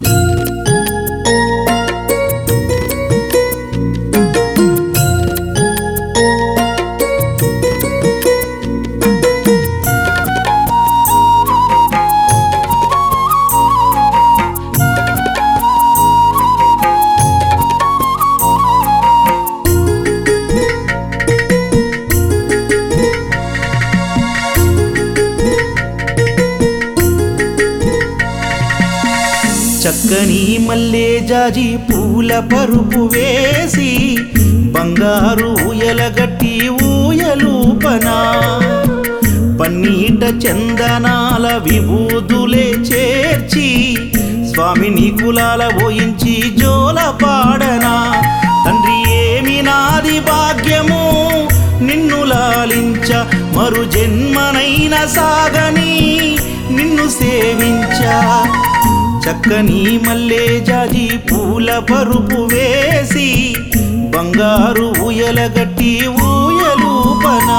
చక్కని మల్లె జాజి పూల పరుపు వేసి బంగారు ఊయలగట్టి ఊయలూపనా పన్నీట చందనాల విభూదులే చేర్చి స్వామిని కులాల పోయించి జోల పాడనా తండ్రి ఏమి నాది భాగ్యము నిన్ను లాలించ మరు జన్మనైన సాగని నిన్ను సేవించా చక్కని మల్లె జాజి పూల పరుపు వేసి బంగారు ఊయలగట్టి ఊయలూపనా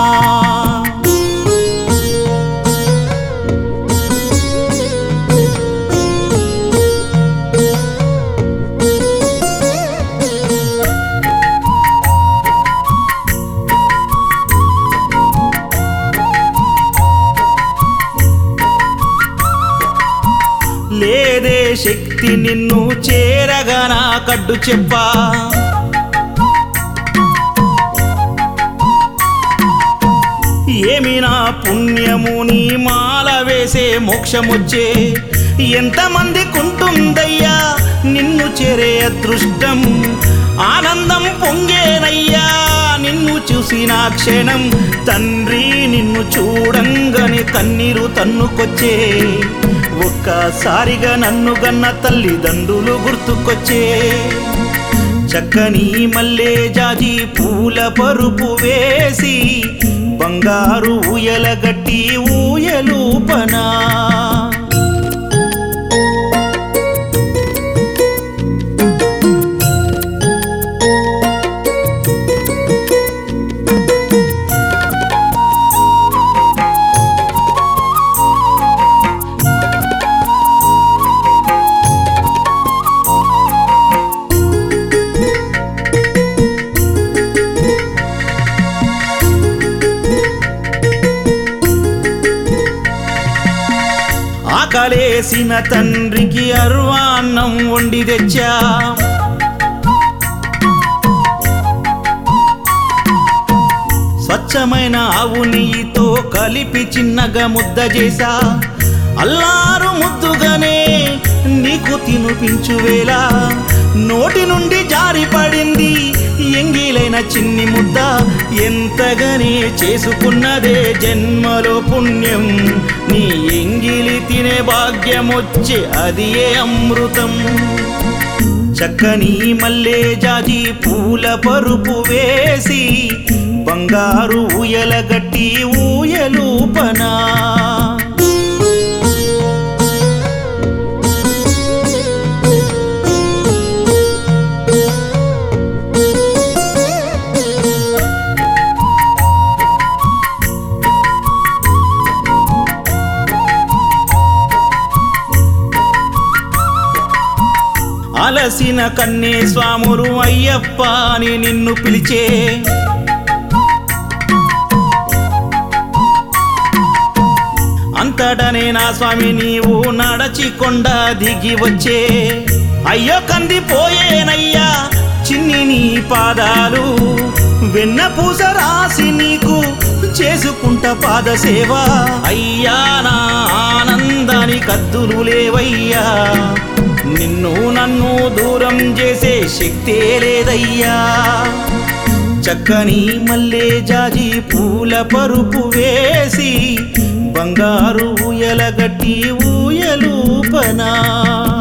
లేదే శక్తి నిన్ను చేరగా నా కడ్డు చెప్పా ఏమి నా పుణ్యము నీ మాల వేసే మోక్షమొచ్చే ఎంతమంది కుంటుందయ్యా నిన్ను చేరే అదృష్టం ఆనందం పొంగేనయ్యా నిన్ను చూసిన క్షణం తండ్రి నిన్ను చూడంగానే కన్నీరు తన్నుకొచ్చే ఒక్కసారిగా నన్ను గన్న తల్లిదండ్రులు గుర్తుకొచ్చే చక్కని మల్లె జాజి పూల పరుపు వేసి బంగారు ఊయలగట్టి ఊయలూపనా ఆకలేసిన తండ్రికి అర్వాన్నం వండి తెచ్చా స్వచ్ఛమైన ఆవు నెయ్యితో కలిపి చిన్నగా ముద్ద చేసా అల్లారు ముద్దుగానే నీకు తినిపించు వేళ నోటి నుండి జారి పడింది ఎంగిలైన చిన్ని ముద్ద ఎంతగానే చేసుకున్నదే జన్మలో పుణ్యం నీ ఎంగిలి తినే భాగ్యమొచ్చే అది ఏ అమృతం చక్కని మల్లె జాజి పూల పరుపు వేసి బంగారు ఊయలగట్టి ఊయలూపనా అలసిన కన్నే స్వాములు అయ్యప్ప అని నిన్ను పిలిచే అంతటనే నా స్వామి నీవు నడచి కొండ దిగి వచ్చే అయ్యో కంది పోయేనయ్యా చిన్ని నీ పాదాలు వెన్న పూస రాసి నీకు చేసుకుంట పాద సేవ అయ్యా నా ఆనందాని కద్దులు లేవయ్యా నిన్ను నన్ను దూరం చేసే శక్తే లేదయ్యా చక్కని మల్లె జాజి పూల పరుపు వేసి బంగారు ఊయలగట్టి ఊయలూపనా